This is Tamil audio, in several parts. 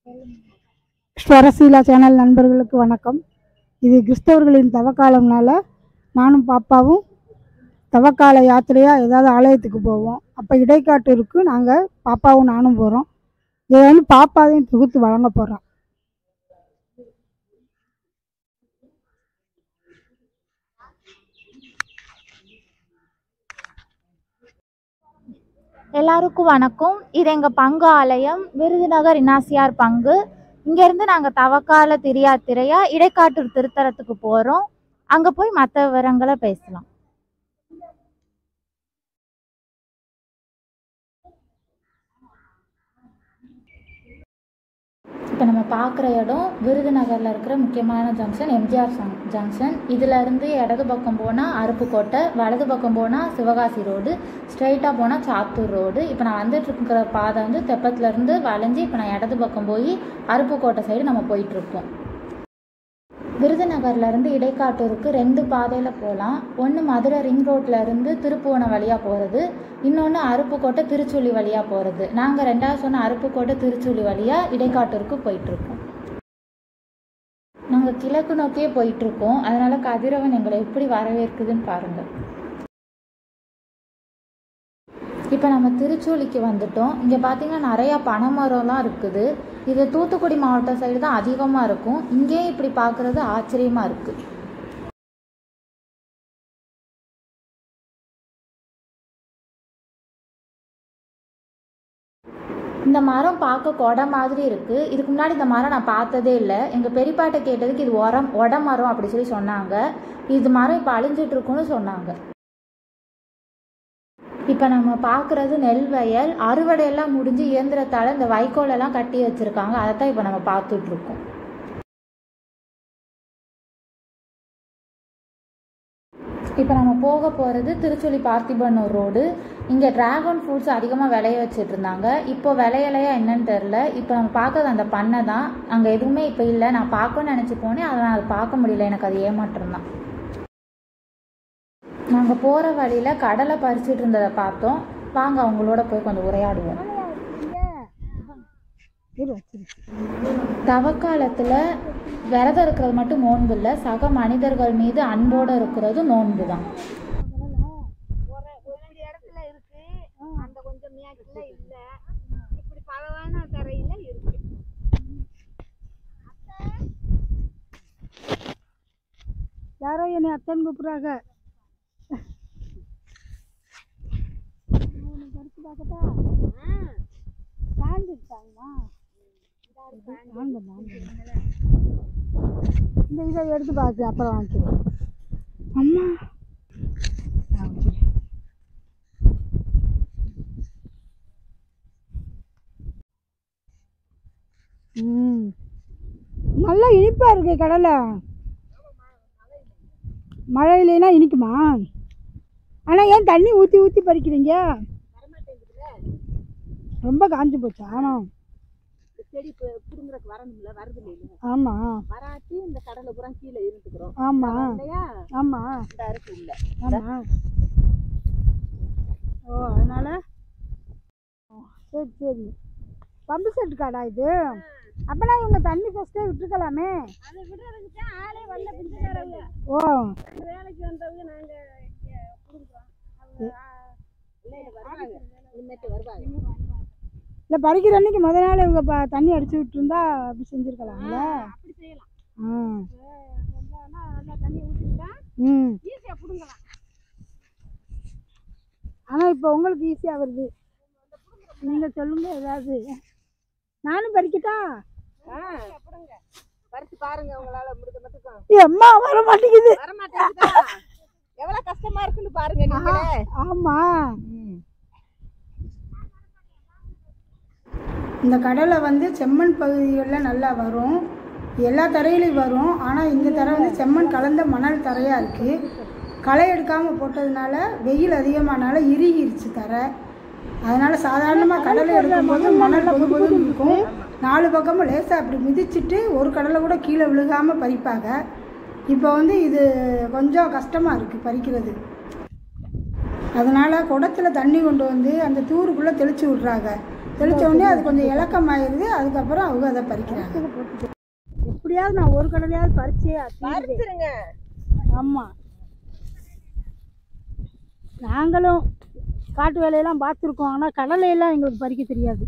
ஸ்வரசீலா சேனல் நண்பர்களுக்கு வணக்கம் இது கிறிஸ்தவர்களின் தவக்காலம்னால நானும் பாப்பாவும் தவக்கால யாத்திரையாக ஏதாவது ஆலயத்துக்கு போவோம் அப்போ இடைக்காட்டூருக்கு நாங்கள் பாப்பாவும் நானும் போகிறோம் இதை வந்து பாப்பாவையும் தொகுத்து வழங்க போகிறோம் எல்லாருக்கும் வணக்கம் இது எங்கள் பங்கு ஆலயம் விருதுநகர் இனாசியார் பங்கு இங்கேருந்து நாங்கள் தவக்கால திரியாத்திரையா இடைக்காட்டூர் திருத்தலத்துக்கு போகிறோம் அங்கே போய் மற்ற விவரங்களை பேசலாம் இப்போ நம்ம பார்க்குற இடம் விருதுநகரில் இருக்கிற முக்கியமான ஜங்ஷன் எம்ஜிஆர் ஜங் ஜங்ஷன் இதிலேருந்து இடது பக்கம் போனால் அருப்புக்கோட்டை வலது பக்கம் போனால் சிவகாசி ரோடு ஸ்ட்ரைட்டாக போனால் சாத்தூர் ரோடு இப்போ நான் வந்துட்டு இருக்கிற பாதை வந்து தெப்பத்துலேருந்து வளைஞ்சு இப்போ நான் இடது பக்கம் போய் அருப்புக்கோட்டை சைடு நம்ம போயிட்டுருக்கோம் விருதுநகர்லேருந்து இடைக்காட்டூருக்கு ரெண்டு பாதையில் போகலாம் ஒன்று மதுரை ரிங் ரோட்லேருந்து திருப்புவனம் வழியாக போகிறது இன்னொன்று அருப்புக்கோட்டை திருச்சுழி வழியாக போகிறது நாங்கள் ரெண்டாவது சொன்ன அருப்புக்கோட்டை திருச்சுழி வழியாக இடைக்காட்டூருக்கு போயிட்டுருக்கோம் நாங்கள் கிழக்கு நோக்கியே போயிட்டுருக்கோம் அதனால் கதிரவன் எங்களை எப்படி வரவேற்குதுன்னு பாருங்கள் இப்போ நம்ம திருச்சூலிக்கு வந்துட்டோம் இங்கே பார்த்தீங்கன்னா நிறையா பனைமரம்லாம் இருக்குது இது தூத்துக்குடி மாவட்டம் சைடு தான் அதிகமாக இருக்கும் இங்கேயும் இப்படி பார்க்குறது ஆச்சரியமாக இருக்குது இந்த மரம் பார்க்க கொடை மாதிரி இருக்குது இதுக்கு முன்னாடி இந்த மரம் நான் பார்த்ததே இல்லை எங்கள் பெரியப்பாட்ட கேட்டதுக்கு இது உரம் ஒட மரம் அப்படி சொல்லி சொன்னாங்க இது மரம் இப்போ அழிஞ்சிட்டு இருக்குன்னு சொன்னாங்க இப்போ நம்ம பார்க்குறது நெல் வயல் அறுவடையெல்லாம் முடிஞ்சு இயந்திரத்தால் இந்த வைக்கோலெல்லாம் கட்டி வச்சுருக்காங்க அதை தான் இப்போ நம்ம பார்த்துட்ருக்கோம் இப்போ நம்ம போக போகிறது திருச்சுழி பார்த்திபனூர் ரோடு இங்கே டிராகன் ஃப்ரூட்ஸ் அதிகமாக விளைய வச்சுட்டு இருந்தாங்க இப்போ விளையலையா என்னன்னு தெரில இப்போ நம்ம பார்க்கறது அந்த பண்ணை தான் அங்கே எதுவுமே இப்போ இல்லை நான் பார்க்கணும்னு நினச்சி போனேன் அதை நான் அதை பார்க்க முடியல எனக்கு அது ஏமாற்றம் தான் நாங்கள் போகிற வழியில் கடலை பறிச்சிட்டு இருந்ததை பார்த்தோம் வாங்க அவங்களோட போய் கொஞ்சம் உரையாடுவோம் இரு வச்சிரு. தவக்காலத்தில் விரதம் இருக்கிறது மட்டும் நோன்பு இல்லை சக மனிதர்கள் மீது அன்போடு இருக்கிறது நோன்பு தான் ஒரு ஒரு இடத்துல இருக்கு அந்த கொஞ்சம் மேட்ல இல்ல இப்படி பலவான தரையில இருக்கு யாரோ என்னை அத்தன் கூப்பிட்றாங்க பறித்து பார்க்கட்டா சாஞ்சிருக்காங்களா வாங்க வாங்க இந்த இதை எடுத்து பார்த்து அப்புறம் வாங்கிக்கிறேன் அம்மா நான் வச்சுக்கிறேன். ம் நல்லா இனிப்பா இருக்கு கடலை மழை இல்லைன்னா இனிக்குமா ஆனால் ஏன் தண்ணி ஊற்றி ஊற்றி பறிக்கிறீங்க ரொம்ப காஞ்சி போச்சு ஆமாம் செடி புடுங்குறதுக்கு வரணும்ல வருது இல்லையா ஆமாம் வராட்டி இந்த கடலை பூரா கீழே இருந்துக்கிறோம் ஆமாம் இல்லையா ஆமாம் இந்த அரிசி உள்ள ஆமாம் ஓ அதனால் சரி சரி பம்பு செட்டு காடா இது அப்போனா இவங்க தண்ணி ஃபஸ்ட்டே விட்டுருக்கலாமே அதை விடுறதுக்கு தான் ஆளே வரல பிஞ்சுக்காரங்க ஓ வேலைக்கு வந்தவங்க நாங்க இங்க புடுங்குறோம் அவங்க ஆ, இல்ல இல்ல வருவாங்க இனிமேட்டு வருவாங்க இல்லை பறிக்கிற அன்னைக்கு முத நாள் இவங்க ப தண்ணி அடிச்சு விட்டுருந்தா அப்படி செஞ்சுருக்கலாம்ல அப்படி செய்யலாம் ஆ வந்தாங்கன்னா நல்லா தண்ணி ஊற்றிட்டா ம் ஈஸியா புடுங்கலாம் ஆனால் இப்போ உங்களுக்கு ஈஸியாக வருது நீங்கள் சொல்லுங்கள் ஏதாவது நானும் பறிக்கட்டா புடுங்க பறிச்சு பாருங்க உங்களால முடிஞ்ச மட்டும் ஏ, அம்மா வர மாட்டேங்குது வர மாட்டேங்குதா எவ்வளவு கஷ்டமா இருக்குன்னு பாருங்க நீங்களே ஆமாம் இந்த கடலை வந்து செம்மண் பகுதிகளில் நல்லா வரும் எல்லா தரையிலையும் வரும் ஆனால் இந்த தரை வந்து செம்மண் கலந்த மணல் தரையாக இருக்குது களை எடுக்காமல் போட்டதுனால வெயில் அதிகமானால இறுகிருச்சு தரை அதனால் சாதாரணமாக கடலை எடுக்கும்போது மணல் பொது பொதுன்னு இருக்கும் நாலு பக்கமும் லேசாக அப்படி மிதிச்சிட்டு ஒரு கடலை கூட கீழே விழுகாமல் பறிப்பாங்க இப்போ வந்து இது கொஞ்சம் கஷ்டமாக இருக்குது பறிக்கிறது அதனால் குடத்துல தண்ணி கொண்டு வந்து அந்த தூருக்குள்ளே தெளித்து விட்றாங்க தெளிச்ச உடனே அது கொஞ்சம் இலக்கமாயிருது அதுக்கப்புறம் அவங்க அதை பறிக்கிறாங்க எப்படியாவது நான் ஒரு கடலையாவது பறிச்சே பறிச்சிருங்க ஆமாம் நாங்களும் காட்டு வேலையெல்லாம் பார்த்துருக்கோம் ஆனால் கடலையெல்லாம் எங்களுக்கு பறிக்க தெரியாது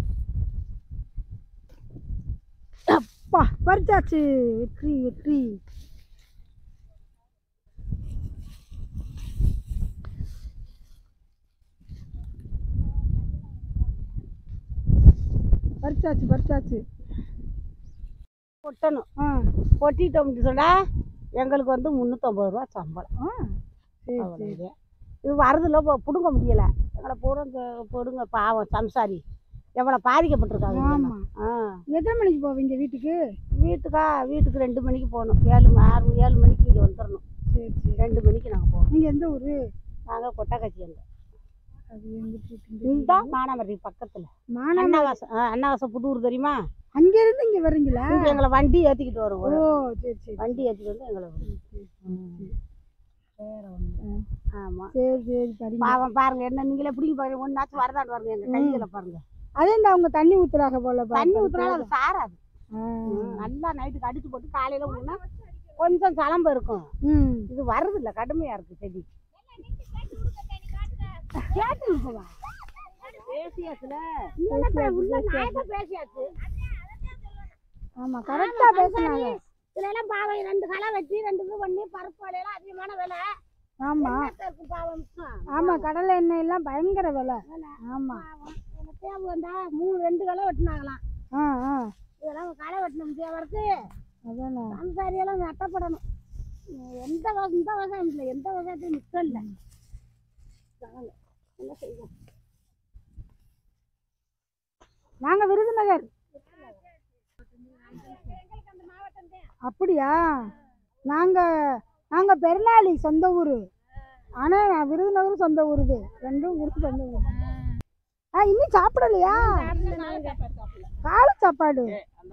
அப்பா பறிச்சாச்சு வெற்றி வெற்றி பறிச்சாச்சு பறிச்சாச்சு கொட்டணும் ஆ கொட்டிட்டோம்னு சொன்னா எங்களுக்கு வந்து முந்நூற்றம்பது ரூபா சம்பளம் ஆ சரி சரி அவ்வளவுதான். இது வரதுல இப்போ பிடுங்க முடியல எங்களை பூரா பிடுங்க பாவம் சம்சாரி எவ்வளோ பாதிக்கப்பட்டிருக்காங்க ஆமா. ஆ எத்தனை மணிக்கு போவீங்க வீட்டுக்கு வீட்டுக்கா வீட்டுக்கு ரெண்டு மணிக்கு போகணும் ஏழு ம- ஆறு ஏழு மணிக்கு இங்கே வந்துடணும் சரி சரி ரெண்டு மணிக்கு நாங்கள் போகணும் நீங்கள் எந்த ஊர் நாங்கள் கொட்டக்காட்சி அந்த அது எங்கிட்டு இருக்குங்க இந்த மானாமரி பக்கத்தில் மானா அண்ணாவாசம் ஆ அண்ணாவாசம் புதூர் தெரியுமா அங்கேருந்து இங்கே வர்றீங்களா இங்க எங்களை வண்டி ஏற்றிக்கிட்டு வரும் ஓ சரி சரி வண்டி ஏற்றிட்டு வந்து எங்களை வேற ஒன்று ஆமாம் சரி சரி சரிங்க பாவம் பாருங்க என்ன நீங்களே பிடிக்க பாருங்க ஒன்றாச்சும் வரதாண்டு பாருங்க எங்கள் கைகளை பாருங்க அதே இந்த அவங்க தண்ணி ஊத்துறாங்க போல பா- தண்ணி ஊற்றினாலும் அது சாராது ஆ. ம், நல்லா நைட்டுக்கு அடிச்சு போட்டு காலையில ஊனா கொஞ்சம் சலம்பு இருக்கும் ம் இது வருது இல்ல கடுமையா இருக்கு செடி கேட்டு இருக்குவா? பேசியாச்சுல இல்லைன்னா உள்ள நாயத்தை பேசியாச்சு ஆமாம் கரெக்டாக பேசுனாங்க இதுல எல்லாம் பாவம் ரெண்டு களை வெட்டி ரெண்டு இது பண்ணி பருப்பு விலையெல்லாம் அதிகமான விலை ஆமாம் என்னத்த இருக்கு பாவம் ஆமாம் கடலை எண்ணெய் எல்லாம் பயங்கர விலை ஆமாம் பாவம் எனக்கு தேவை வந்தா மூணு ரெண்டு களை வெட்டினாங்களாம் ஆ ஆ இதெல்லாம் களை வெட்டின முடியாதவருக்கு அதானே சம்சாரியெல்லாம் நட்டப்படணும் எந்த விவசாயம் இந்த விவசாயம் இல்லை எந்த விவசாயத்தையும் மிச்சம் இல்லை வாங்க, என்ன செய்வோம் நாங்கள் விருதுநகர் அப்படியா நாங்கள் நாங்கள் பெருநாளி சொந்த ஊர் ஆனால் நான் விருதுநகரும் சொந்த ஊர் இது ரெண்டும் ஊருக்கு சொந்த ஊர் ஆ இன்னும் சாப்பிடலையா காலை சாப்பாடு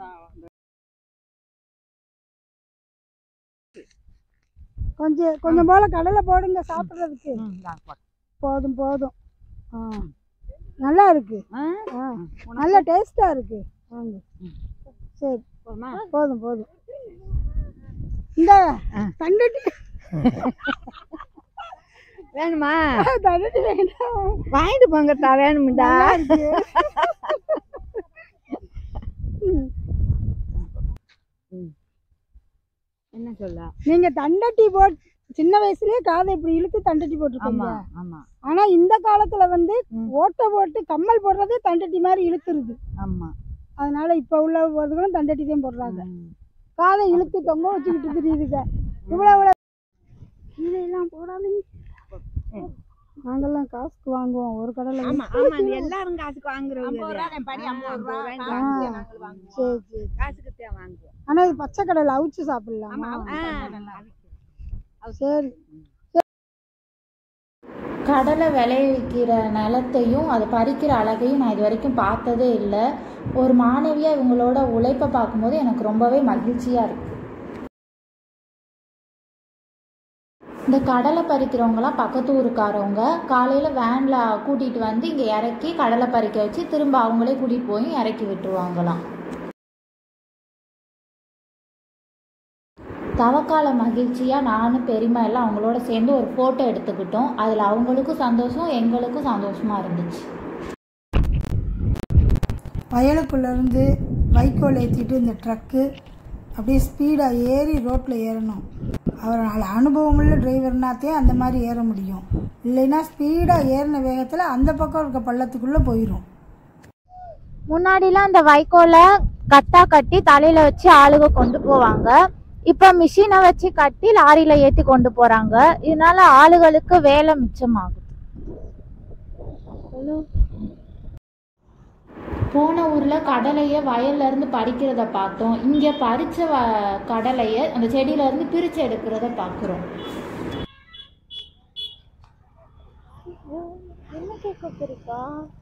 கொஞ்சம் கொஞ்சம் போல கடலை போடுங்க சாப்பிட்றதுக்கு போதும் போதும் ஆ நல்லா இருக்கு ஆ நல்ல டேஸ்டா இருக்கு வாங்க சரி போதும் போதும் இந்த தண்டட்டி வேணுமா தண்டட்டி வேண்டாம் வாங்கிட்டு போங்கத்தா வேணும்டா நல்லா இருக்கு என்ன சொல்ல நீங்க தண்டட்டி போட் சின்ன வயசுலயே காதை இப்படி இழுத்து தண்டட்டி போட்டிருக்கீங்க ஆமா ஆனா இந்த காலத்துல வந்து ம். ஓட்டை போட்டு கம்மல் போடுறதே தண்டட்டி மாதிரி இழுத்துருது ஆமா அதனால இப்ப உள்ள போதுகளும் தண்டட்டி தான் போடுறாங்க காதை இழுத்து தொங்க வச்சுக்கிட்டு தெரியுதுங்க இவ்வளவு இவ்வளவு இதையெல்லாம் போடாதீங்க நாங்கெல்லாம் காசுக்கு வாங்குவோம் ஒரு கடலை ஆமா ஆமா நீ எல்லாரும் காசுக்கு வாங்குறவங்க படி ஐம்பது ரூபா ஆ, சரி சரி காசுக்கு தான் வாங்குவோம் ஆனா இது பச்சை கடலை அவிச்சு சாப்பிடலாமா சரி கடலை விளைவிக்கிற நிலத்தையும் அதை பறிக்கிற அழகையும் நான் இது வரைக்கும் பார்த்ததே இல்லை ஒரு மாணவியாக இவங்களோட உழைப்பை பார்க்கும்போது எனக்கு ரொம்பவே மகிழ்ச்சியாக இருக்கு இந்த கடலை பறிக்கிறவங்களாம் பக்கத்து ஊருக்காரவங்க காலையில் வேனில் கூட்டிகிட்டு வந்து இங்கே இறக்கி கடலை பறிக்க வச்சு திரும்ப அவங்களே கூட்டிகிட்டு போய் இறக்கி விட்டுருவாங்களாம் தவக்கால மகிழ்ச்சியாக நானும் பெரியம்மா எல்லாம் அவங்களோட சேர்ந்து ஒரு ஃபோட்டோ எடுத்துக்கிட்டோம் அதில் அவங்களுக்கும் சந்தோஷம் எங்களுக்கும் சந்தோஷமாக இருந்துச்சு வயலுக்குள்ளேருந்து வைக்கோல் ஏற்றிட்டு இந்த ட்ரக்கு அப்படியே ஸ்பீடாக ஏறி ரோட்டில் ஏறணும் அவர் நல்ல அனுபவமுள்ள டிரைவர்னாத்தே அந்த மாதிரி ஏற முடியும் இல்லைன்னா ஸ்பீடாக ஏறின வேகத்தில் அந்த பக்கம் இருக்க பள்ளத்துக்குள்ளே போயிடும் முன்னாடிலாம் அந்த வைக்கோலை கட்டா கட்டி தலையில வச்சு ஆளுக கொண்டு போவாங்க இப்ப மிஷினை வச்சு கட்டி லாரியில ஏத்தி கொண்டு போறாங்க இதனால ஆளுகளுக்கு வேலை மிச்சமாகுது போன ஊர்ல கடலைய வயல்ல இருந்து பறிக்கிறத பார்த்தோம் இங்க பறிச்ச வ- கடலைய அந்த செடியில இருந்து பிரிச்சு எடுக்கிறத பாக்குறோம் என்ன கேட்க இருக்கா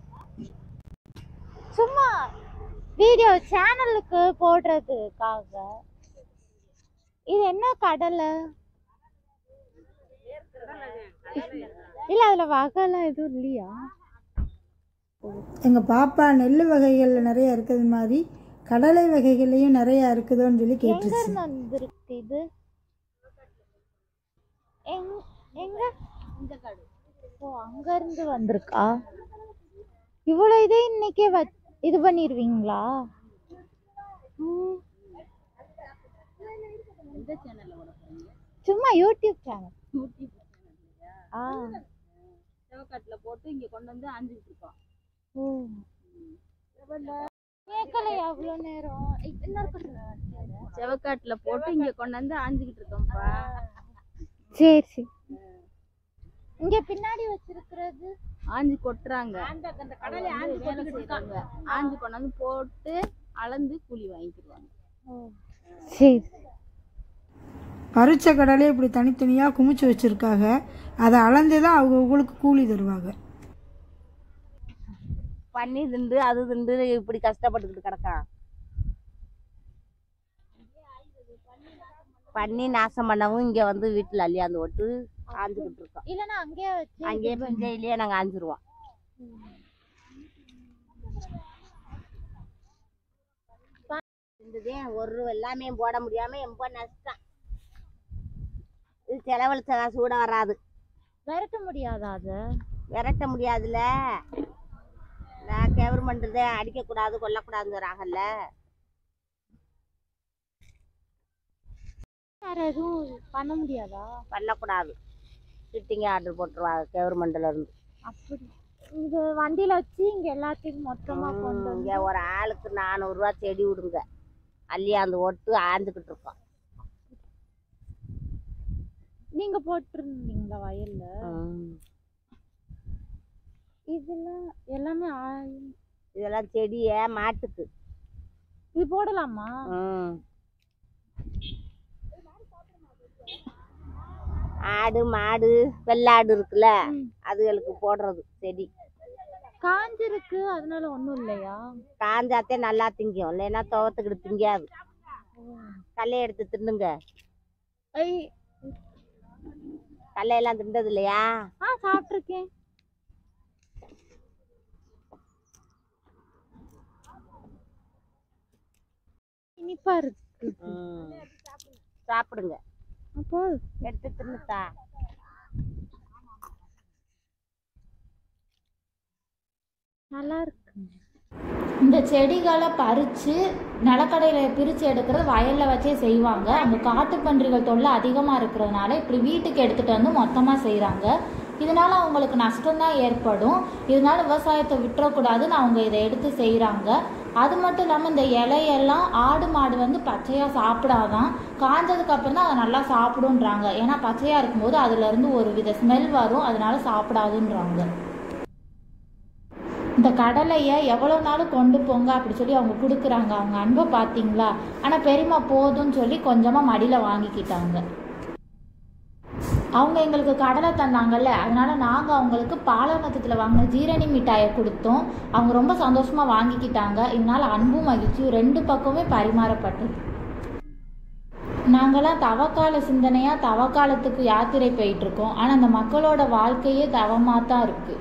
சும்மா வீடியோ சேனலுக்கு போடுறதுக்காக இது என்ன கடலை இல்ல அதுல வகைலாம் எதுவும் இல்லையா எங்கள் பாப்பா நெல் வகைகளில் நிறைய இருக்கிறது மாதிரி கடலை வகைகள்லையும் நிறைய இருக்குதோன்னு சொல்லி எங்க கேட்டுருச்சு இருந்து வந்திருக்கு இது எங் எங்க ஓ அங்க இருந்து வந்திருக்கா இவ்வளவு இதே இன்னைக்கே வ இது பண்ணிடுவீங்களா ம். சும்மா யூடியூப் சேனல் ஆ செவக்காட்டுல போட்டு இங்க கொண்டு வந்து ஆஞ்சிட்டு இருக்கோம் ஓ கேட்கலையா அவ்வளோ நேரம் இ- இன்னொரு question. செவக்காட்டுல போட்டு இங்க கொண்டு வந்து ஆஞ்சிக்கிட்டு இருக்கோம்ப்பா சரி சரி இங்க பின்னாடி வச்சிருக்கிறது ஆஞ்சி கொட்டுறாங்க அந்த கடலை ஆஞ்சி வேலை செய்யறாங்க ஆஞ்சி கொண்டு வந்து போட்டு அளந்து கூலி வாங்கிக்கிடுவாங்க சரி பறிச்ச கடலையை இப்படி தனித்தனியாக குமிச்சு வச்சுருக்காங்க அதை அளந்து தான் அவங்க உங்களுக்கு கூலி தருவாங்க பண்ணி திண்டு அது திண்டு இப்படி கஷ்டப்பட்டுக்கிட்டு கிடக்கான் பண்ணி நாசம் பண்ணவும் இங்க வந்து வீட்டுல அள்ளியாந்து போட்டு ஆஞ்சுக்கிட்டு இருக்கோம் இல்லைன்னா அங்கேயே வச்சு அங்கேயே பிஞ்சையிலேயே நாங்க ஆஞ்சிருவோம் இருந்ததே ஒரு எல்லாமே போட முடியாம ரொம்ப நஷ்டம் இது செலவழிச்ச காசு கூட வராது விரட்ட முடியாதா அது விரட்ட முடியாதுல்ல நான் கவர்மெண்ட் தான் அடிக்கக்கூடாது கொல்லக்கூடாதுங்கிறாங்கல்ல வேற எதுவும் பண்ண முடியாதா பண்ணக்கூடாது சிட்டிங்க ஆர்டர் போட்டுருவாங்க கவர்மெண்ட்ல இருந்து அப்படி இது வண்டியில வச்சு இங்க எல்லாத்தையும் மொத்தமா கொண்டு வந்து இங்க ஒரு ஆளுக்கு நானூறுரூவா செடி விடுங்க அள்ளியாந்து ஓட்டு ஆஞ்சுக்கிட்டு இருக்கோம் நீங்க போட்டிருந்தீங்களா வயல்ல இதுல எல்லாமே ஆ- இதெல்லாம் செடிய மாட்டுக்கு இது போடலாமா ம். ஆடு மாடு வெள்ளாடு இருக்குல்ல அதுகளுக்கு போடுறது செடி காஞ்சிருக்கு அதனால ஒண்ணும் இல்லையா காஞ்சாத்தே நல்லா திங்கும் இல்லைன்னா துவத்துக்கிட்டு திங்காது கல்லை எடுத்து தின்னுங்க ஐ கல்லையெல்லாம் திண்டது இல்லையா ஆ சாப்பிட்டிருக்கேன் இனிப்பா இருக்கு ம். சாப்பிடுங்க அப்போ எடுத்து தின்னுத்தா நல்லா இருக்கு இந்த செடிகளை பறித்து நிலக்கடையில் பிரித்து எடுக்கிறது வயலில் வச்சே செய்வாங்க அங்கே காட்டுப்பன்றிகள் தொல்லை அதிகமாக இருக்கிறதுனால இப்படி வீட்டுக்கு எடுத்துகிட்டு வந்து மொத்தமாக செய்கிறாங்க இதனால அவங்களுக்கு நஷ்டம்தான் ஏற்படும் இதனால விவசாயத்தை விட்டுறக்கூடாதுன்னு அவங்க இதை எடுத்து செய்கிறாங்க அது மட்டும் இல்லாமல் இந்த இலையெல்லாம் ஆடு மாடு வந்து பச்சையாக சாப்பிடாதான் காஞ்சதுக்கு அப்புறம் தான் அதை நல்லா சாப்பிடுன்றாங்க ஏன்னா பச்சையாக இருக்கும்போது அதுலேருந்து ஒரு வித ஸ்மெல் வரும் அதனால சாப்பிடாதுன்றாங்க இந்த கடலையை எவ்வளோ நாளும் கொண்டு போங்க அப்படி சொல்லி அவங்க கொடுக்குறாங்க அவங்க அன்பை பார்த்தீங்களா ஆனால் பெரியம்மா போதும்னு சொல்லி கொஞ்சமாக மடியில் வாங்கிக்கிட்டாங்க அவங்க எங்களுக்கு கடலை தந்தாங்கல்ல அதனால நாங்கள் அவங்களுக்கு பாலநத்தத்தில் வாங்கின ஜீரணி மிட்டாயை கொடுத்தோம் அவங்க ரொம்ப சந்தோஷமாக வாங்கிக்கிட்டாங்க இதனால அன்பும் மகிழ்ச்சியும் ரெண்டு பக்கமே பரிமாறப்பட்டது நாங்களாம் தவக்கால சிந்தனையாக தவக்காலத்துக்கு யாத்திரை போயிட்டு இருக்கோம் ஆனால் அந்த மக்களோட வாழ்க்கையே தவமாக தான் இருக்குது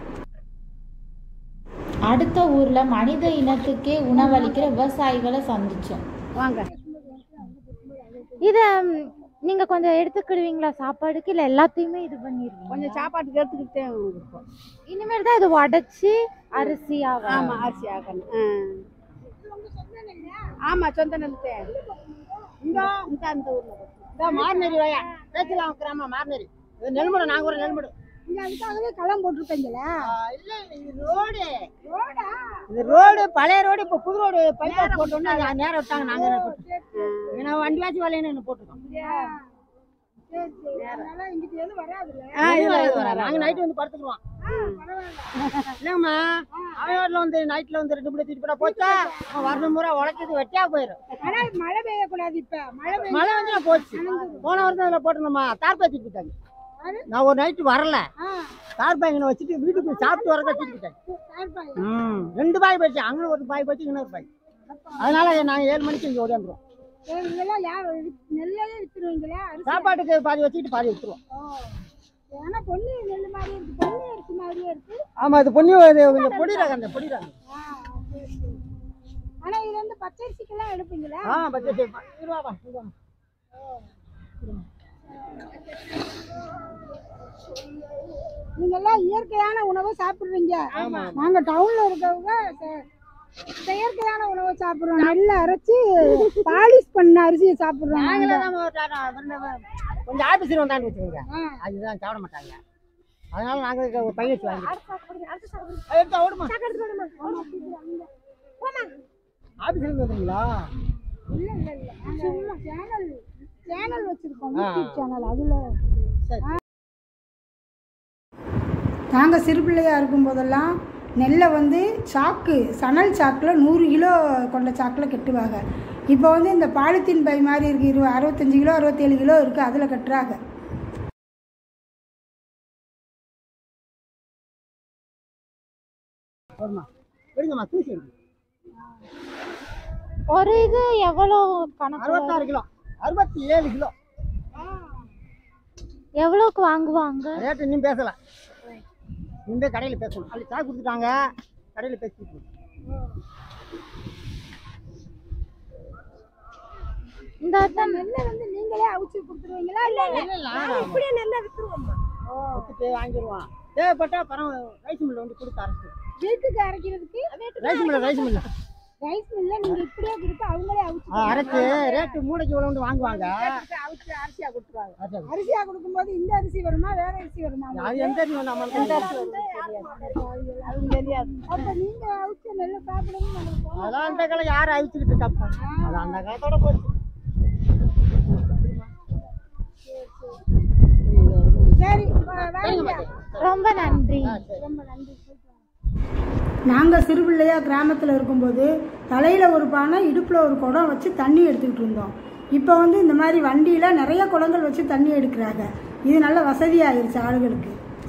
அடுத்த ஊர்ல மனித இனத்துக்கே உணவளிக்கிற விவசாயிகளை சந்திச்சோம் வாங்க இத நீங்க கொஞ்சம் எடுத்துக்கிடுவீங்களா சாப்பாடுக்கு இல்ல எல்லாத்தையுமே இது பண்ணிடுவீங்க கொஞ்சம் சாப்பாட்டுக்கு எடுத்துக்கிட்டே இருக்கோம் இனிமேல் தான் இது உடைச்சு அரிசியாக ஆமா அரிசி ஆக்கணும் ஆமா சொந்த நெல்லுத்தே இந்த இந்த அந்த ஊர்ல இந்த மார்னரி வயா பேச்சலாம் கிராமம் மார்னரி இது நெல்மடு நாங்க ஒரு நெல்மடு இங்கே அதுக்காகவே களம் போட்டிருப்பீங்களா இல்ல இது ரோடு இது ரோடு பழைய ரோடு இப்ப புது ரோடு பைபாஸ் போட்டோம்னா அது நேரம் விட்டாங்க நாங்க என்ன போட்டோம் ஏன்னா வண்டி வாசி வலையன்னு போட்டுருக்கோம் சரி சரி அதனால இங்கிட்டு எதுவும் வராதுல்ல ஆ, இது வராது, வராது. நாங்க நைட்டு வந்து படுத்துக்குவோம் இல்லைங்கம்மா அவன் வீட்டுல வந்து நைட்ல வந்து ரெண்டு மணி தூக்கிட்டு போனா போச்சா அவன் வரணும் முறை உழைச்சது வெட்டியா போயிடும் ஆனா மழை பெய்யக்கூடாது இப்ப மழை பெய்ய மழை வந்து போச்சு போன வருஷம் அதில் போட்டோம்மா தார்பாய் தூக்கி போட்டாங்க நான் ஒரு நைட்டு வரல தார்பாய் இங்கே வச்சுட்டு வீட்டுக்கு சாப்பிட்டு வரக்க தூக்கி போட்டாங்க ம் ரெண்டு பாய் போச்சு அங்கே ஒரு பாய் போச்சு இன்னொரு பாய் அதனால நாங்கள் ஏழு மணிக்கு இங்கே ஓடியாந்துருவோம் இதெல்லாம் யார் நெல்லையே வித்துருவீங்களா அரிசி சாப்பாட்டுக்கு பாதி வச்சுக்கிட்டு பாதி விட்டுருவோம் ஏன்னா பொன்னி நெல் மாதிரி இருக்கு பொன்னி அரிசி மாதிரியே இருக்கு ஆமா இது பொன்னி இது கொஞ்சம் பொடி ரகம் இந்த பொடி ரகம் ஆ, சரி, சரி. ஆனா இது வந்து பச்சரிசிக்கெல்லாம் எடுப்பீங்களா ஆ பச்சை சரி இருவா வா இங்க வா. நீங்க எல்லாம் இயற்கையான உணவை சாப்பிடுறீங்க நாங்க டவுன்ல இருக்கவங்க செ- செயற்கையான உணவை சாப்பிடுறோம் நெல்லை அரைச்சு பாலிஷ் பண்ண அரிசியை சாப்பிடுறோம் நாங்க. நாங்களே தான் ஒரு டாடா வந்து கொஞ்சம் ஆபீஸர் வந்தாண்டு வச்சுக்கோங்க ஆ. அதுதான் சாப்பிட மாட்டாங்க அதனால நாங்க இங்க ஒரு பையன் வச்சு வாங்கி எடுத்து ஓடுமா ஆபீஸ்ல இருந்து வந்துறீங்களா இல்ல இல்ல இல்ல சும்மா சேனல் சேனல் வச்சிருக்கோம் ஆ. யூடியூப் சேனல் அதுல சரி நாங்கள் சிறு பிள்ளையாக இருக்கும்போதெல்லாம் நெல்லை வந்து சாக்கு சணல் சாக்கில் நூறு கிலோ கொண்ட சாக்கில் கட்டுவாங்க இப்போ வந்து இந்த பாலித்தீன் பை மாதிரி இருக்குது இரு அறுபத்தஞ்சு கிலோ அறுபத்தேழு கிலோ இருக்குது அதில் கட்டுறாங்க ஓடுமா எடுங்கம்மா தூசி எடுங்க ஒரு இது எவ்வளோ கணக்கு அறுபத்தாறு கிலோ அறுபத்தி ஏழு கிலோ எவ்வளோக்கு வாங்குவாங்க ரேட்டு இன்னும் பேசல இந்த கடையில் பேசணும் அப்படி சாக்கு கொடுத்துட்டாங்க கடையில் பேசிட்டு இந்த அதான் நெல்லை வந்து நீங்களே அவிச்சு கொடுத்துருவீங்களா இல்ல இல்ல இப்படியே நெல்லை வித்துருவோம்மா கொடுத்துட்டு வாங்கிடுவான் தேவைப்பட்டா பரம் ரைஸ் மில்ல வந்து கொடுத்து அரைச்சு வீட்டுக்கு அரைக்கிறதுக்கு ரைஸ் மில்ல ரைஸ் மில்ல ரைஸ் மில்ல நீங்க இப்படியே கொடுத்து அவங்களே அவிச்சு அரைச்சு ரேட்டு மூளைக்கு இவ்வளோ வந்து வாங்குவாங்க அவிச்சு அரிசியா கொடுத்துருவாங்க அரைச்சு. அரிசியா கொடுக்கும்போது இந்த அரிசி வருமா வேற அரிசி வருமா அது எந்த அரிசி வேணும் நம்மளுக்கு தெரியாது அப்ப நீங்க அவிச்ச நெல்லை சாப்பிடணும் நம்மளுக்கு அதெல்லாம் அந்த காலம் யாரும் அழிச்சுக்கிட்டு இருக்காப்பா அது அந்த காலத்தோட போச்சு சரி வ- வாங்க ரொம்ப நன்றி ரொம்ப நன்றி நாங்கள் சிறு பிள்ளையாக கிராமத்தில் இருக்கும்போது தலையில் ஒரு பானை இடுப்பில் ஒரு குடம் வச்சு தண்ணி எடுத்துக்கிட்டு இருந்தோம் இப்போ வந்து இந்த மாதிரி வண்டியில் நிறைய குடங்கள் வச்சு தண்ணி எடுக்கிறாங்க இது நல்ல வசதியாயிருச்சு ஆளுகளுக்கு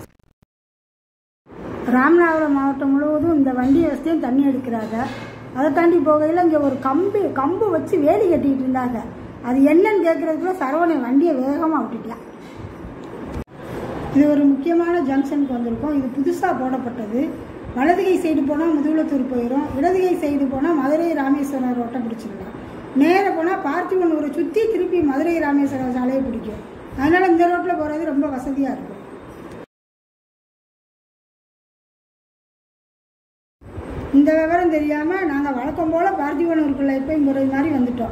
ராமநாதபுரம் மாவட்டம் முழுவதும் இந்த வண்டியை வச்சும் தண்ணி எடுக்கிறாங்க அதை தாண்டி போகையில் இங்கே ஒரு கம்பு கம்பு வச்சு வேலி கட்டிக்கிட்டு இருந்தாங்க அது என்னன்னு கேட்குறதுக்குள்ள சரவணை வண்டியை வேகமாக விட்டுட்டான் இது ஒரு முக்கியமான ஜங்ஷனுக்கு வந்திருக்கோம் இது புதுசாக போடப்பட்டது வலதுகை சைடு போனால் முதுகுளத்தூர் போயிடும் இடதுகை சைடு போனால் மதுரை ராமேஸ்வரம் ரோட்டை பிடிச்சிடலாம் நேராக போனால் பார்த்திபனூரை சுற்றி திருப்பி மதுரை ராமேஸ்வரம் சாலையை பிடிக்கும் அதனால் இந்த ரோட்டில் போகிறது ரொம்ப வசதியாக இருக்கும் இந்த விவரம் தெரியாமல் நாங்கள் வழக்கம் போல் பார்த்திபனூருக்குள்ளே எப்பயும் போகிறது மாதிரி வந்துட்டோம்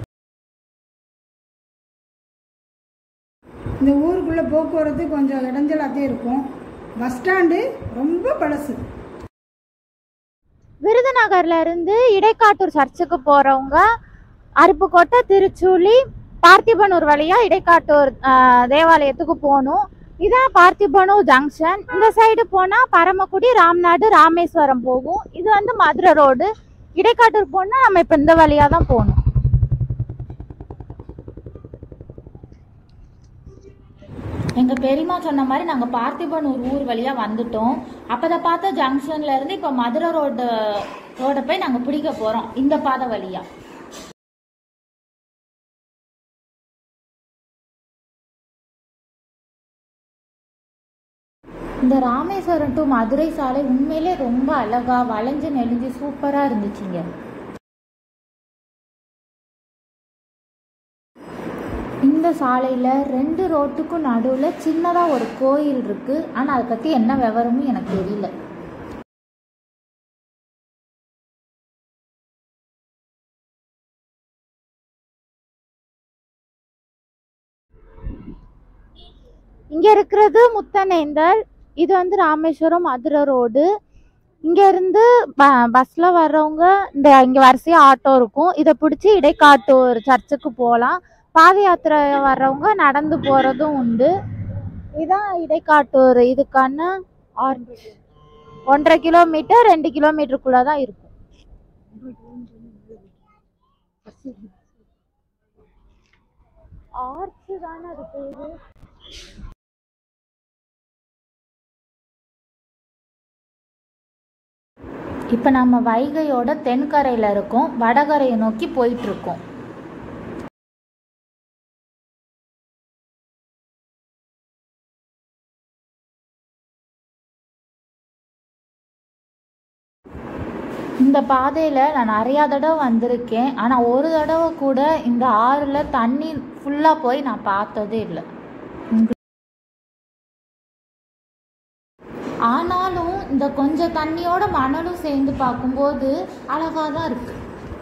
இந்த ஊருக்குள்ளே போக்குவரத்து கொஞ்சம் இடைஞ்சலாத்தே இருக்கும் பஸ் ஸ்டாண்டு ரொம்ப பழசு விருதுநகர்ல இருந்து இடைக்காட்டூர் சர்ச்சுக்கு போறவங்க அருப்புக்கோட்டை திருச்சூழி பார்த்திபனூர் வழியா இடைக்காட்டூர் ஆஹ், தேவாலயத்துக்கு போகணும் இதான் பார்த்திபனூர் ஜங்ஷன் இந்த சைடு போனா பரமக்குடி ராம்நாடு ராமேஸ்வரம் போகும் இது வந்து மதுரை ரோடு இடைக்காட்டூர் போனா நம்ம இப்ப இந்த வழியா தான் போகணும் எங்க பெரியம்மா சொன்ன மாதிரி நாங்க பார்த்திபனூர் ஊர் வழியா வந்துட்டோம் அப்பத பார்த்த ஜங்ஷன்ல இருந்து இப்ப மதுரை ரோடு ரோட போய் நாங்க பிடிக்க போறோம் இந்த பாதை வழியா இந்த ராமேஸ்வரம் டு மதுரை சாலை உண்மையிலே ரொம்ப அழகா வளைஞ்சு நெளிஞ்சு சூப்பரா இருந்துச்சுங்க இந்த சாலையில ரெண்டு ரோட்டுக்கும் நடுவுல சின்னதா ஒரு கோயில் இருக்கு ஆனா அதை பத்தி என்ன விவரமும் எனக்கு தெரியல இங்க இருக்கிறது முத்தநேந்தல் இது வந்து ராமேஸ்வரம் மதுரை ரோடு இங்க இருந்து ப- பஸ்ல வர்றவங்க இந்த இங்க வரிசையா ஆட்டோ இருக்கும் இதை பிடிச்சி இடைக்காட்டூர் சர்ச்சுக்கு போகலாம் பாத யாத்திரை வர்றவங்க நடந்து போறதும் உண்டு இதான் இடைக்காட்டூர் இதுக்கான ஆர்- ஒன்றரை கிலோமீட்டர் ரெண்டு கிலோமீட்டருக்குள்ள தான் இருக்கும் ஆர்ச்சு தானே அது பேரு இப்போ நம்ம வைகையோட தென்கரையில் இருக்கோம் வடகரையை நோக்கி போயிட்டு இருக்கோம் இந்த பாதையில் நான் நிறையா தடவை வந்திருக்கேன் ஆனால் ஒரு தடவை கூட இந்த ஆறில் தண்ணி ஃபுல்லாக போய் நான் பார்த்ததே இல்லை ஆனாலும் இந்த கொஞ்சம் தண்ணியோட மணலும் சேர்ந்து பார்க்கும்போது அழகாக தான் இருக்கு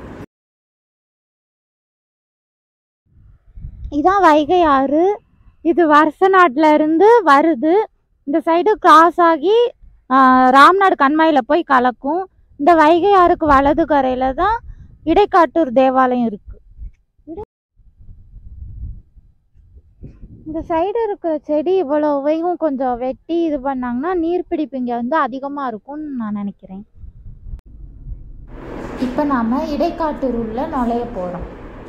இதான் வைகை ஆறு இது வருஷ நாட்டுல இருந்து வருது இந்த சைடு கிராஸ் ஆகி ஆஹ், ராம்நாடு கண்மாயில போய் கலக்கும் இந்த வைகை ஆறுக்கு வலது கரையில தான் இடைக்காட்டூர் தேவாலயம் இருக்கு இடை- இந்த சைடு இருக்கிற செடி இவ்வளவையும் கொஞ்சம் வெட்டி இது பண்ணாங்கன்னா நீர்பிடிப்பு இங்கே வந்து அதிகமாக இருக்கும்னு நான் நினைக்கிறேன் இப்போ நாம் இடைக்காட்டூர் உள்ள நுழைய போகிறோம்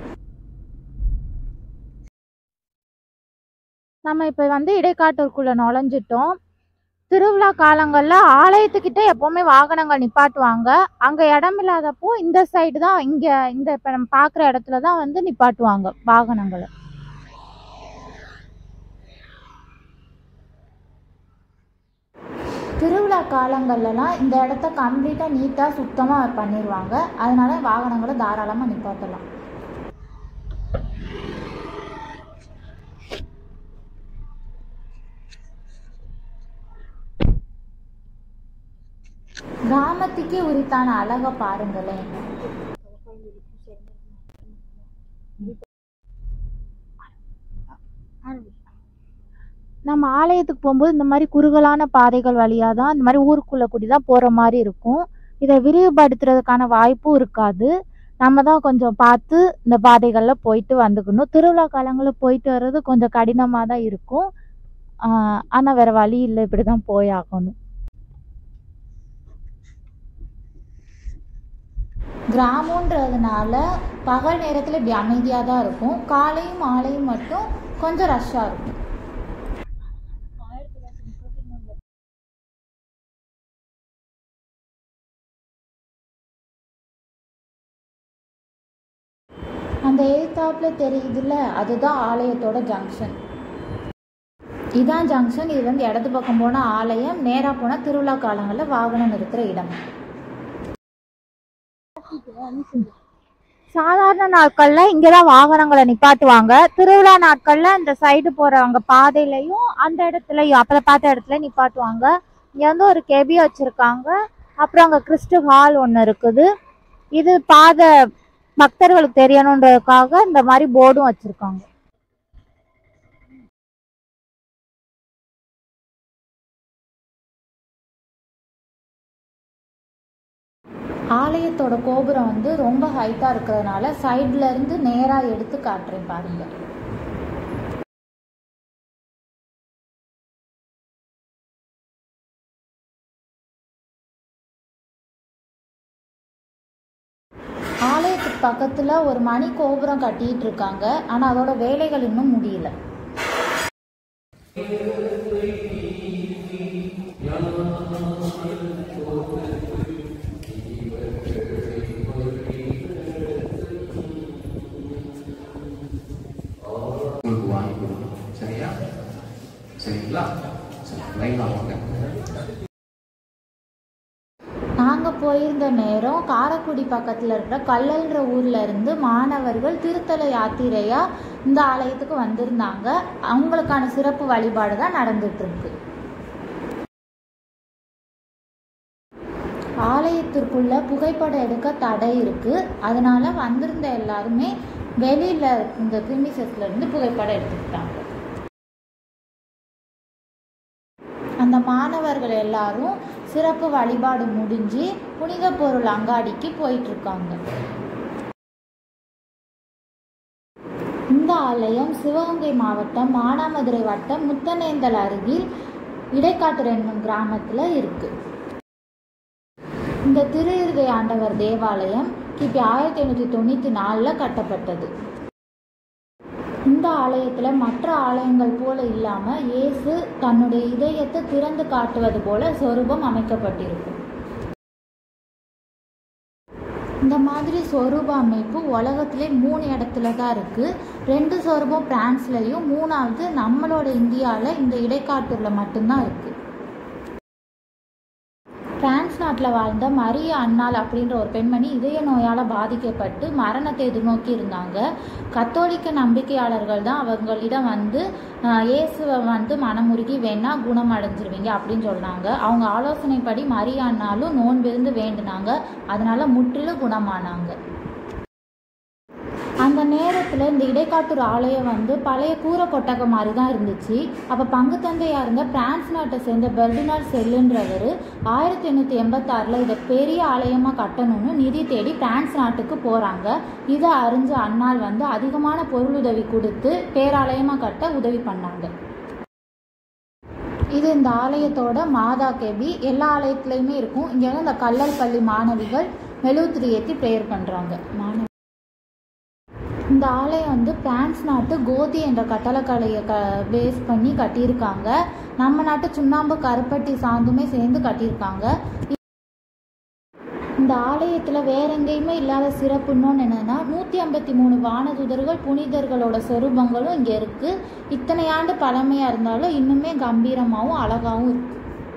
நம்ம இப்போ வந்து இடைக்காட்டூருக்குள்ள நுழைஞ்சிட்டோம் திருவிழா காலங்களில் ஆலயத்துக்கிட்ட எப்போவுமே வாகனங்கள் நிப்பாட்டுவாங்க அங்கே இடம் இல்லாதப்போ இந்த சைடு தான் இங்கே இந்த இப்போ நம்ம பார்க்குற இடத்துல தான் வந்து நிப்பாட்டுவாங்க வாகனங்களை திருவிழா காலங்கள்லலாம் இந்த இடத்த கம்ப்ளீட்டாக நீட்டாக சுத்தமாக பண்ணிடுவாங்க அதனால வாகனங்களை தாராளமாக நிப்பாட்டலாம் கிராமத்துக்கே உரித்தான அழகை பாருங்களேன் நம்ம ஆலயத்துக்கு போகும்போது இந்த மாதிரி குறுகலான பாதைகள் வழியாக தான் இந்த மாதிரி ஊருக்குள்ளே கூடி தான் போகிற மாதிரி இருக்கும் இதை விரிவுபடுத்துறதுக்கான வாய்ப்பும் இருக்காது நம்ம தான் கொஞ்சம் பார்த்து இந்த பாதைகளில் போயிட்டு வந்துக்கணும் திருவிழா காலங்களில் போயிட்டு வர்றது கொஞ்சம் கடினமாக தான் இருக்கும் ஆனால் வேறு வழி இல்லை இப்படி தான் போய் ஆகணும் கிராமன்றதுனால பகல் நேரத்தில் இப்படி அமைதியாக தான் இருக்கும் காலையும் மாலையும் மட்டும் கொஞ்சம் ரஷ்ஷாக இருக்கும் அந்த எழுத்தாப்புல தெரியுதுல்ல அதுதான் ஆலயத்தோட ஜங்ஷன் இதான் ஜங்ஷன் இது வந்து இடது பக்கம் போனால் ஆலயம் நேராக போனால் திருவிழா காலங்களில் வாகனம் நிறுத்துகிற இடம் சாதாரண நாட்களில் இங்கே தான் வாகனங்களை நிப்பாட்டுவாங்க திருவிழா நாட்களில் இந்த சைடு போகிறவங்க பாதையிலையும் அந்த இடத்துலையும் அப்போ பார்த்த இடத்துல நிப்பாட்டுவாங்க இங்கே வந்து ஒரு கெபி வச்சுருக்காங்க அப்புறம் அங்கே கிறிஸ்து ஹால் ஒன்று இருக்குது இது பாதை பக்தர்களுக்கு தெரியணுன்றதுக்காக இந்த மாதிரி போர்டும் வச்சுருக்காங்க ஆலயத்தோட கோபுரம் வந்து ரொம்ப ஹைட்டாக இருக்கிறதுனால சைட்ல இருந்து நேராக எடுத்து காட்டுறேன் பாருங்க ஆலயத்துக்கு பக்கத்தில் ஒரு மணி கோபுரம் கட்டிட்டு இருக்காங்க ஆனால் அதோட வேலைகள் இன்னும் முடியல உங்களுக்கு வாங்கி கொடுக்கணும் சரியா சரிங்களா சரி லைனாக வாங்க நாங்கள் போயிருந்த நேரம் காரைக்குடி பக்கத்தில் இருக்கிற கல்லல்ன்ற ஊர்ல இருந்து மாணவர்கள் திருத்தல யாத்திரையாக இந்த ஆலயத்துக்கு வந்திருந்தாங்க அவங்களுக்கான சிறப்பு வழிபாடு தான் நடந்துட்டு இருக்கு ஆலயத்திற்குள்ள புகைப்படம் எடுக்க தடை இருக்கு அதனால வந்திருந்த எல்லாருமே வெளியில இந்த பிரிமிசஸ்ல இருந்து புகைப்படம் எடுத்துக்கிட்டாங்க அந்த மாணவர்கள் எல்லாரும் சிறப்பு வழிபாடு முடிஞ்சு புனித பொருள் அங்காடிக்கு போயிட்டு இருக்காங்க இந்த ஆலயம் சிவகங்கை மாவட்டம் மானாமதுரை வட்டம் முத்தனேந்தல் அருகில் இடைக்காட்டூர் என்னும் கிராமத்தில் இருக்கு இந்த திரு இருகை ஆண்டவர் தேவாலயம் கிபி ஆயிரத்தி எண்ணூற்றி தொண்ணூற்றி நாலில் கட்டப்பட்டது இந்த ஆலயத்தில் மற்ற ஆலயங்கள் போல இல்லாமல் இயேசு தன்னுடைய இதயத்தை திறந்து காட்டுவது போல சொரூபம் அமைக்கப்பட்டிருக்கும் இந்த மாதிரி சொரூப அமைப்பு உலகத்திலே மூணு இடத்துல தான் இருக்கு ரெண்டு சொரூபம் பிரான்ஸ்லையும் மூணாவது நம்மளோட இந்தியாவில் இந்த இடைக்காட்டூரில் மட்டும்தான் இருக்கு பிரான்ஸ் நாட்டில் வாழ்ந்த மரிய அன்னாள் அப்படின்ற ஒரு பெண்மணி இதய நோயால் பாதிக்கப்பட்டு மரணத்தை எதிர்நோக்கி இருந்தாங்க கத்தோலிக்க நம்பிக்கையாளர்கள் தான் அவங்களிடம் வந்து ஆஹ், இயேசுவை வந்து மனமுருகி வேணா குணம் அடைஞ்சிருவீங்க அப்படின்னு சொன்னாங்க அவங்க ஆலோசனைப்படி மரிய அன்னாலும் நோன்பிருந்து வேண்டுனாங்க அதனால முற்றிலும் குணமானாங்க அந்த நேரத்தில் இந்த இடைக்காட்டூர் ஆலயம் வந்து பழைய கூரை கொட்டகை மாதிரி தான் இருந்துச்சு அப்போ பங்கு தந்தையாக இருந்த பிரான்ஸ் நாட்டை சேர்ந்த பெர்டினால் செல்லுன்றவர் ஆயிரத்தி எண்ணூற்றி எண்பத்தாறில் இதை பெரிய ஆலயமாக கட்டணும்னு நிதி தேடி பிரான்ஸ் நாட்டுக்கு போகிறாங்க இதை அறிஞ்ச அன்னாள் வந்து அதிகமான பொருளுதவி கொடுத்து பேராலயமாக கட்ட உதவி பண்ணாங்க இது இந்த ஆலயத்தோட மாதா கேபி எல்லா ஆலயத்துலேயுமே இருக்கும் இங்கே வந்து இந்த கல்லல் பள்ளி மாணவிகள் மெழுகுத்திரி ஏற்றி ப்ரேயர் பண்ணுறாங்க மாணவி இந்த ஆலயம் வந்து பிரான்ஸ் நாட்டு கோதி என்ற கட்டடக்கலையை க பேஸ் பண்ணி கட்டியிருக்காங்க நம்ம நாட்டு சுண்ணாம்பு கருப்பட்டி சாந்துமே சேர்ந்து கட்டியிருக்காங்க இந்த ஆலயத்தில் வேற எங்கேயுமே இல்லாத சிறப்புன்னு என்னன்னா நூற்றி ஐம்பத்தி மூணு வானதுதர்கள் புனிதர்களோட சொரூபங்களும் இங்கே இருக்குது இத்தனை ஆண்டு பழமையாக இருந்தாலும் இன்னுமே கம்பீரமாகவும் அழகாகவும் இருக்கு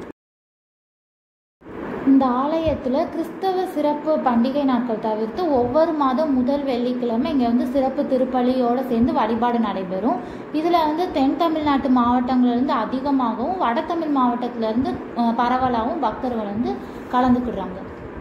இந்த ஆலயத்தில் கிறிஸ்தவ சிறப்பு பண்டிகை நாட்கள் தவிர்த்து ஒவ்வொரு மாதம் முதல் வெள்ளிக்கிழமை இங்கே வந்து சிறப்பு திருப்பலியோடு சேர்ந்து வழிபாடு நடைபெறும் இதில் வந்து தென் தமிழ்நாட்டு மாவட்டங்கள்லேருந்து அதிகமாகவும் வட தமிழ் மாவட்டத்திலேருந்து பரவலாகவும் பக்தர்கள் வந்து கலந்துக்கிடுறாங்க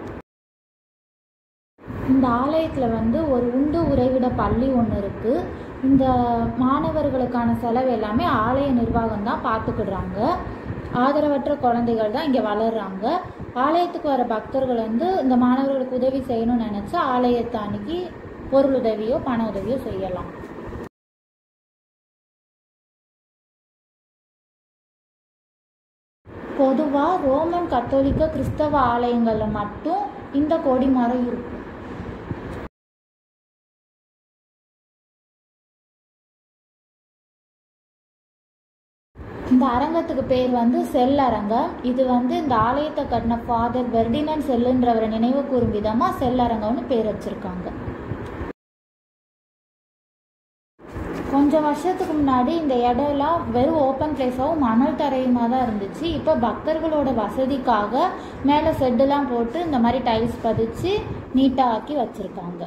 இந்த ஆலயத்தில் வந்து ஒரு உண்டு உறைவிட பள்ளி ஒன்று இருக்குது இந்த மாணவர்களுக்கான செலவு எல்லாமே ஆலய நிர்வாகம் தான் பார்த்துக்கிடுறாங்க ஆதரவற்ற குழந்தைகள் தான் இங்கே வளர்றாங்க ஆலயத்துக்கு வர பக்தர்கள் வந்து இந்த மாணவர்களுக்கு உதவி செய்யணும்னு நினச்சா ஆலயத்தை அன்னைக்கு பொருள் உதவியோ பண உதவியோ செய்யலாம் பொதுவாக ரோமன் கத்தோலிக்க கிறிஸ்தவ ஆலயங்களில் மட்டும் இந்த கொடிமரம் இருக்கும் இந்த அரங்கத்துக்கு பேர் வந்து செல் அரங்கம் இது வந்து இந்த ஆலயத்தை கட்டின ஃபாதர் பெர்டினன் செல்லுன்றவரை நினைவு கூறும் விதமாக செல் அரங்கம்னு பேர் வச்சிருக்காங்க கொஞ்சம் வருஷத்துக்கு முன்னாடி இந்த இடம்லாம் வெறும் ஓப்பன் பிளேஸாகவும் மணல் தரையுமாக தான் இருந்துச்சு இப்போ பக்தர்களோட வசதிக்காக மேலே செட்டுலாம் போட்டு இந்த மாதிரி டைல்ஸ் பதிச்சு நீட்டாக ஆக்கி வச்சுருக்காங்க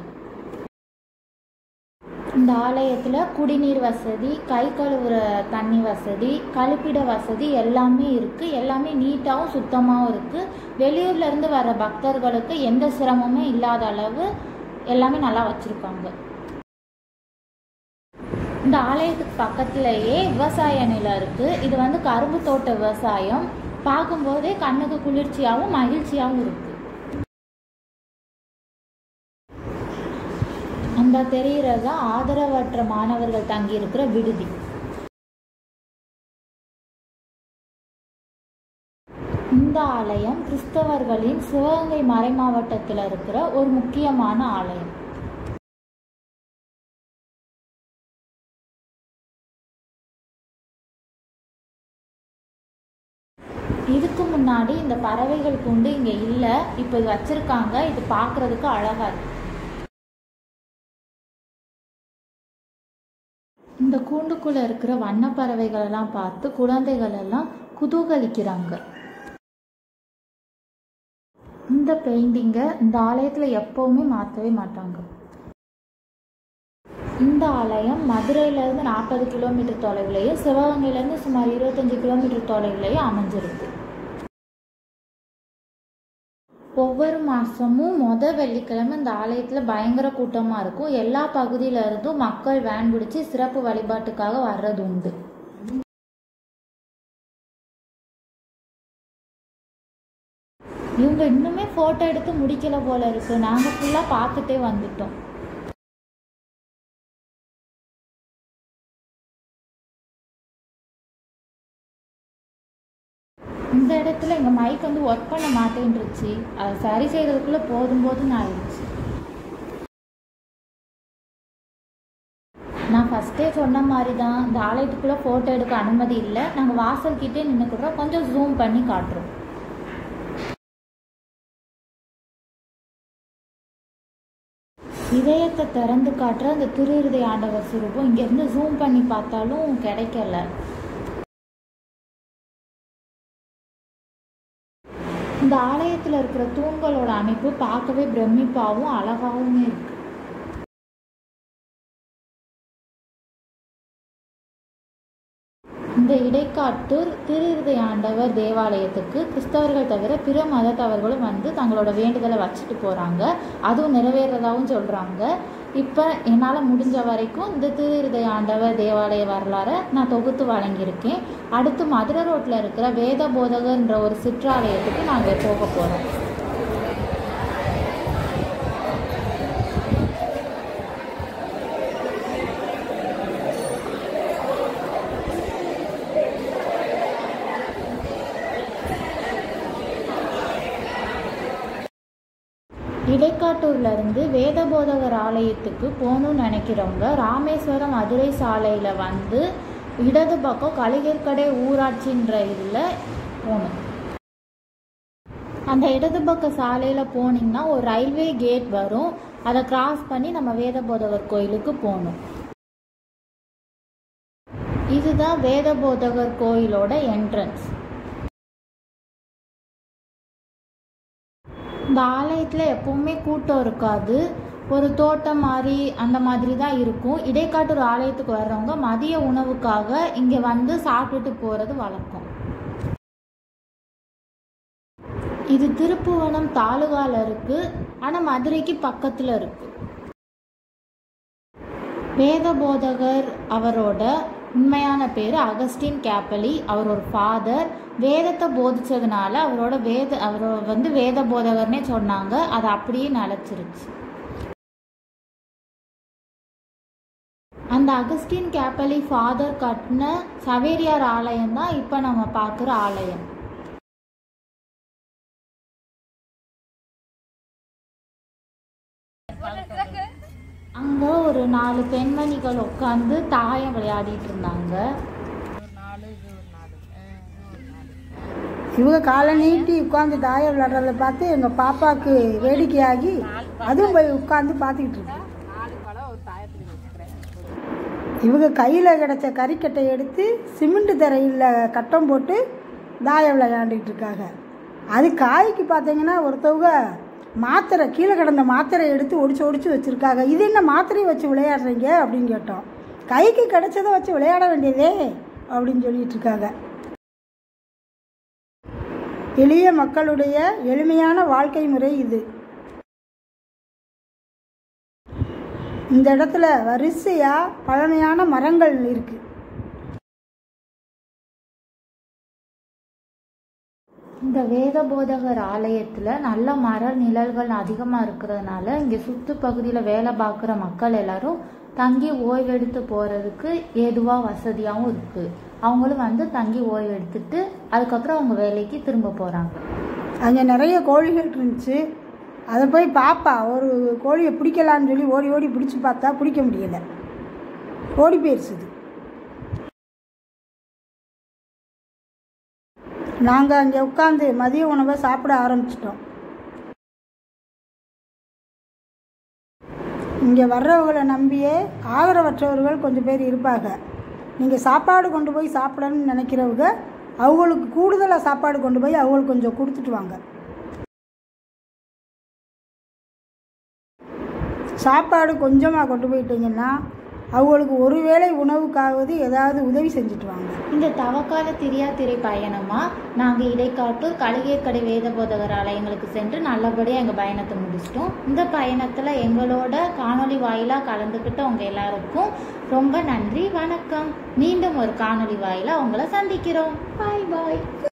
இந்த ஆலயத்தில் குடிநீர் வசதி கை கழுவுற தண்ணி வசதி கழிப்பிட வசதி எல்லாமே இருக்குது எல்லாமே நீட்டாகவும் சுத்தமாகவும் இருக்குது வெளியூர்லேருந்து வர பக்தர்களுக்கு எந்த சிரமமுமே இல்லாத அளவு எல்லாமே நல்லா வச்சுருக்காங்க இந்த ஆலயத்துக்கு பக்கத்துலேயே விவசாய நிலம் இருக்குது இது வந்து கரும்பு தோட்ட விவசாயம் பார்க்கும்போதே கண்ணுக்கு குளிர்ச்சியாகவும் மகிழ்ச்சியாகவும் இருக்குது அந்த தெரிகிறது தான் ஆதரவற்ற மாணவர்கள் தங்கியிருக்கிற விடுதி இந்த ஆலயம் கிறிஸ்தவர்களின் சிவகங்கை மறை மாவட்டத்தில் இருக்கிற ஒரு முக்கியமான ஆலயம் இதுக்கு முன்னாடி இந்த பறவைகள் கூண்டு இங்கே இல்லை இப்போ இது வச்சிருக்காங்க இது பார்க்கறதுக்கு அழகா இருக்கு இந்த கூண்டுக்குள்ள இருக்கிற வண்ண பறவைகள் எல்லாம் பார்த்து குழந்தைகள் எல்லாம் குதூகலிக்கிறாங்க இந்த பெயிண்டிங்கை இந்த ஆலயத்தில் எப்பவுமே மாற்றவே மாட்டாங்க இந்த ஆலயம் மதுரையிலேருந்து நாற்பது கிலோமீட்டர் தொலைவுலையும் சிவகங்கையிலேருந்து சுமார் இருபத்தஞ்சி கிலோமீட்டர் தொலைவுலையும் அமைஞ்சிருக்கு ஒவ்வொரு மாதமும் மொத வெள்ளிக்கிழமை இந்த ஆலயத்தில் பயங்கர கூட்டமாக இருக்கும் எல்லா பகுதியில இருந்தும் மக்கள் வேன் பிடிச்சி சிறப்பு வழிபாட்டுக்காக வர்றது உண்டு இவங்க இன்னுமே ஃபோட்டோ எடுத்து முடிக்கல போல இருக்கு நாங்கள் ஃபுல்லாக பார்த்துட்டே வந்துட்டோம் இந்த இடத்துல எங்கள் மைக் வந்து ஒர்க் பண்ண மாட்டேன்ருச்சு அதை சரி செய்கிறதுக்குள்ளே போதும் போதும்னு ஆயிடுச்சு நான் ஃபஸ்ட்டே சொன்ன மாதிரி தான் இந்த ஆலயத்துக்குள்ளே ஃபோட்டோ எடுக்க அனுமதி இல்லை நாங்கள் வாசல்கிட்டே நின்றுக்கிறோம் கொஞ்சம் ஜூம் பண்ணி காட்டுறோம் இதயத்தை திறந்து காட்டுற அந்த திருஹிருதய ஆண்டவர் சுரூபம் இங்கேருந்து ஜூம் பண்ணி பார்த்தாலும் கிடைக்கல இந்த ஆலயத்தில் இருக்கிற தூண்களோட அமைப்பு பார்க்கவே பிரமிப்பாகவும் அழகாகவும் இருக்கு இந்த இடைக்காட்டூர் திருஇருதை ஆண்டவர் தேவாலயத்துக்கு கிறிஸ்தவர்கள் தவிர பிற மதத்தவர்களும் வந்து தங்களோட வேண்டுதலை வச்சுட்டு போகிறாங்க அதுவும் நிறைவேறதாகவும் சொல்கிறாங்க இப்போ என்னால் முடிஞ்ச வரைக்கும் இந்த திருஇருதை ஆண்டவர் தேவாலய வரலாறை நான் தொகுத்து வழங்கியிருக்கேன் அடுத்து மதுரை ரோட்டில் இருக்கிற வேத போதகர்ன்ற ஒரு சிற்றாலயத்துக்கு நாங்கள் போக போகிறோம் இடைக்காட்டூர்ல இருந்து வேதபோதகர் ஆலயத்துக்கு போகணும்னு நினைக்கிறவங்க ராமேஸ்வரம் மதுரை சாலையில் வந்து இடது பக்கம் கலிகர்கடை ஊராட்சின்ற இதில் போகணும் அந்த இடது பக்க சாலையில் போனீங்கன்னா ஒரு ரயில்வே கேட் வரும் அதை கிராஸ் பண்ணி நம்ம வேதபோதகர் கோயிலுக்கு போகணும் இதுதான் வேதபோதகர் கோயிலோட என்ட்ரன்ஸ் இந்த ஆலயத்தில் எப்பவுமே கூட்டம் இருக்காது ஒரு தோட்டம் மாதிரி அந்த மாதிரி தான் இருக்கும் இடைக்காட்டூர் ஆலயத்துக்கு வர்றவங்க மதிய உணவுக்காக இங்கே வந்து சாப்பிட்டுட்டு போகிறது வழக்கம் இது திருப்புவனம் தாலுகால இருக்கு ஆனால் மதுரைக்கு பக்கத்தில் இருக்கு வேதபோதகர் அவரோட உண்மையான பேர் அகஸ்டின் கேப்பலி அவர் ஒரு ஃபாதர் வேதத்தை போதிச்சதுனால அவரோட வேத அவரை வந்து வேத போதகர்னே சொன்னாங்க அது அப்படியே நிலச்சிருச்சு அந்த அகஸ்டின் கேப்பலி ஃபாதர் கட்டின சவேரியார் ஆலயம் தான் இப்போ நம்ம பார்க்குற ஆலயம் அங்க ஒரு நாலு பெண்மணிகள் உட்காந்து தாயம் விளையாடிட்டு இருந்தாங்க இவங்க காலை நீட்டி உட்காந்து தாயம் விளையாடுறத பார்த்து எங்கள் பாப்பாவுக்கு வேடிக்கையாகி அதுவும் போய் உட்காந்து பார்த்துக்கிட்டு இருக்கு இவங்க கையில் கிடச்ச கறிக்கட்டை எடுத்து சிமெண்ட் தரையில் கட்டம் போட்டு தாயம் விளையாண்டுக்கிட்டு இருக்காங்க அது காய்க்கு பார்த்தீங்கன்னா ஒருத்தவங்க மாத்திரை கீழே கிடந்த மாத்திரை எடுத்து ஒடிச்சு ஒடிச்சு வச்சுருக்காங்க இது என்ன மாத்திரையை வச்சு விளையாடுறீங்க அப்படின்னு கேட்டோம் கைக்கு கிடைச்சதை வச்சு விளையாட வேண்டியதே அப்படின்னு சொல்லிட்டு இருக்காங்க எளிய மக்களுடைய எளிமையான வாழ்க்கை முறை இது இந்த இடத்துல வரிசையா பழமையான மரங்கள் இருக்கு இந்த வேத போதகர் ஆலயத்தில் நல்ல மர நிழல்கள் அதிகமாக இருக்கிறதுனால இங்கே சுற்று பகுதியில் வேலை பார்க்குற மக்கள் எல்லாரும் தங்கி ஓய்வெடுத்து போகிறதுக்கு ஏதுவாக வசதியாகவும் இருக்குது அவங்களும் வந்து தங்கி ஓய்வெடுத்துட்டு அதுக்கப்புறம் அவங்க வேலைக்கு திரும்ப போகிறாங்க அங்கே நிறைய கோழிகள் இருந்துச்சு அதை போய் பாப்பா ஒரு கோழியை பிடிக்கலான்னு சொல்லி ஓடி ஓடி பிடிச்சி பார்த்தா பிடிக்க முடியலை ஓடி போயிடுச்சு இது. நாங்கள் அங்கே உட்காந்து மதிய உணவை சாப்பிட ஆரம்பிச்சிட்டோம் இங்கே வர்றவங்களை நம்பியே ஆதரவற்றவர்கள் கொஞ்சம் பேர் இருப்பாங்க நீங்கள் சாப்பாடு கொண்டு போய் சாப்பிடணும்னு நினைக்கிறவங்க அவங்களுக்கு கூடுதலாக சாப்பாடு கொண்டு போய் அவங்களுக்கு கொஞ்சம் கொடுத்துட்டு வாங்க சாப்பாடு கொஞ்சமாக கொண்டு போயிட்டீங்கன்னா அவங்களுக்கு ஒருவேளை உணவுக்காவது ஏதாவது உதவி செஞ்சுட்டு வாங்க இந்த தவக்கால திரியாத்திரை பயணமாக நாங்கள் இடைக்காட்டூர் கலிகேற்கடை வேத போதகர் ஆலயங்களுக்கு சென்று நல்லபடியாக எங்கள் பயணத்தை முடிச்சிட்டோம் இந்த பயணத்தில் எங்களோட காணொளி வாயிலாக கலந்துக்கிட்ட உங்க எல்லாருக்கும் ரொம்ப நன்றி வணக்கம் மீண்டும் ஒரு காணொளி வாயிலாக உங்களை சந்திக்கிறோம் பாய் பாய்